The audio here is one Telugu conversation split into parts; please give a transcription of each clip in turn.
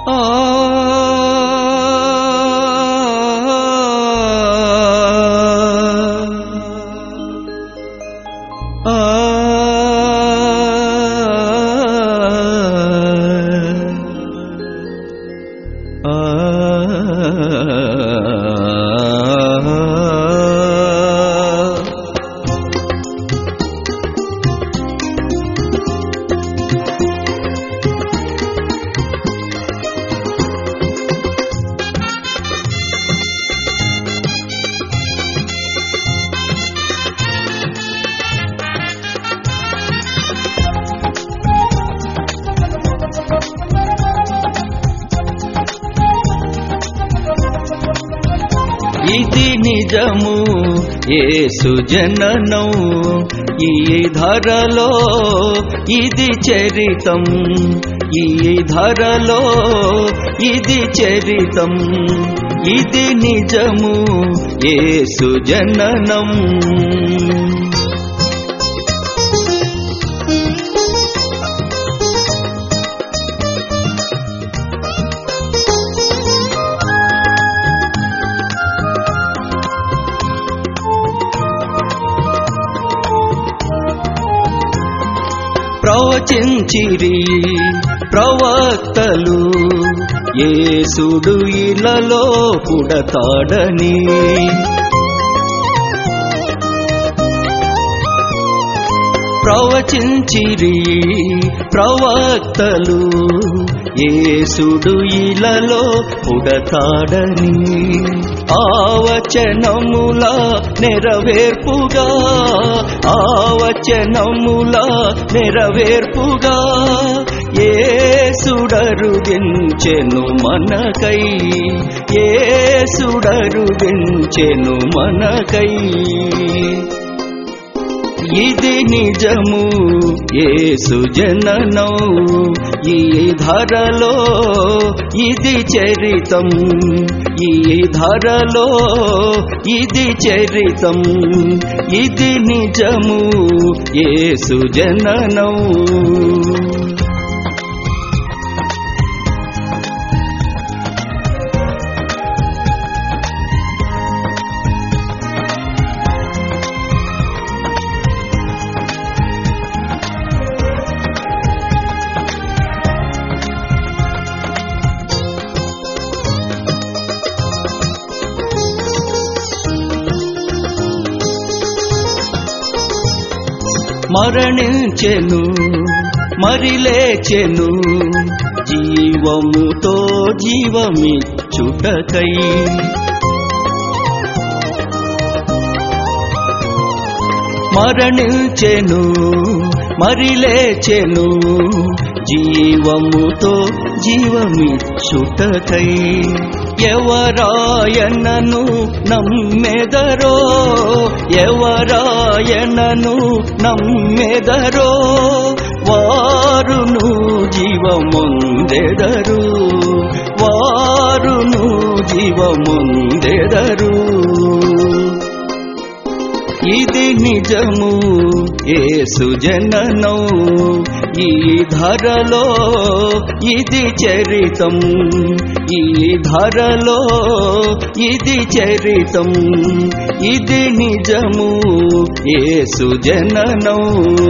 ఇది నిజము ఏసు జననం ఈ ధరలో ఇది చరితం ఈ ధరలో ఇది చరితం ఇది నిజము ఏసు జననం ప్రవచించిరి ప్రవక్తలు యేసుడు ఇలలో పుడతాడని ప్రవచించిరి ప్రవక్తలు యేసుడు ఇలలో పుడతాడని ఆవచనముల నెరవేర్పుగా ఆవచనముల నెరవేర్పుగా ఏసుడరుగించెను మనకై ఏసుడరుగించెను మనకై ఇది నిజము ఏసు జననం ఈ ధరలో ఇది చరితం ఈ ధరలో ఇది చరితం ఇది నిజము ఏసు జననం మరణించెను మరి లేచెను జీవముతో జీవమిచ్చుటకై మరణించెను మరి లేచెను జీవముతో జీవమిచ్చుటకై ఎవరాయనను నమ్మెదరో ఎవరాయనను నమ్మెదరో వారును జీవముందెదరు వారును జీవముందెదరు ఇది నిజము ఏసు జననం ఈ ధరలో ఇది చరితం ఈ ధరలో ఇది చరితం ఇది నిజము ఏసు జననం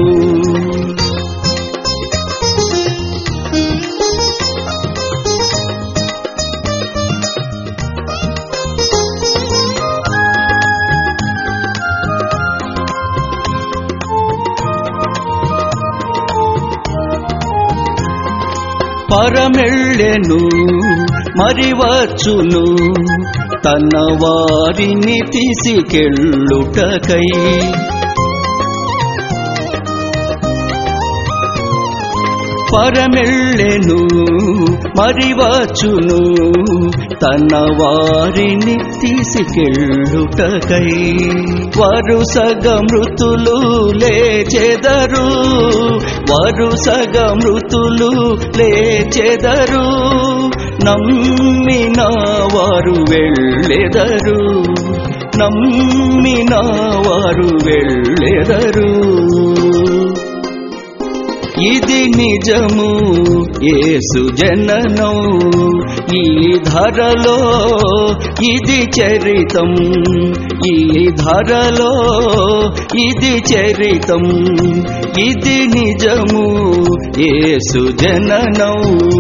పరమెళ్ళెను మరి వచ్చును తన వారిని తీసుకెళ్ళుటకై పరమెళ్ళెను మరి వచ్చును తన వారిని తీసుకెళ్ళుటకై వరుసగ మృతులు లేచెదరు వరుసగ మృతులు లేచెదరు నమ్మిన వారు వెళ్ళెదరు నమ్మిన వారు వెళ్ళెదరు ఇది నిజము ఏసు జననం ఈ ధరలో ఇది చరితం ఈ ధరలో ఇది చరితం ఇది నిజము ఏసు జననం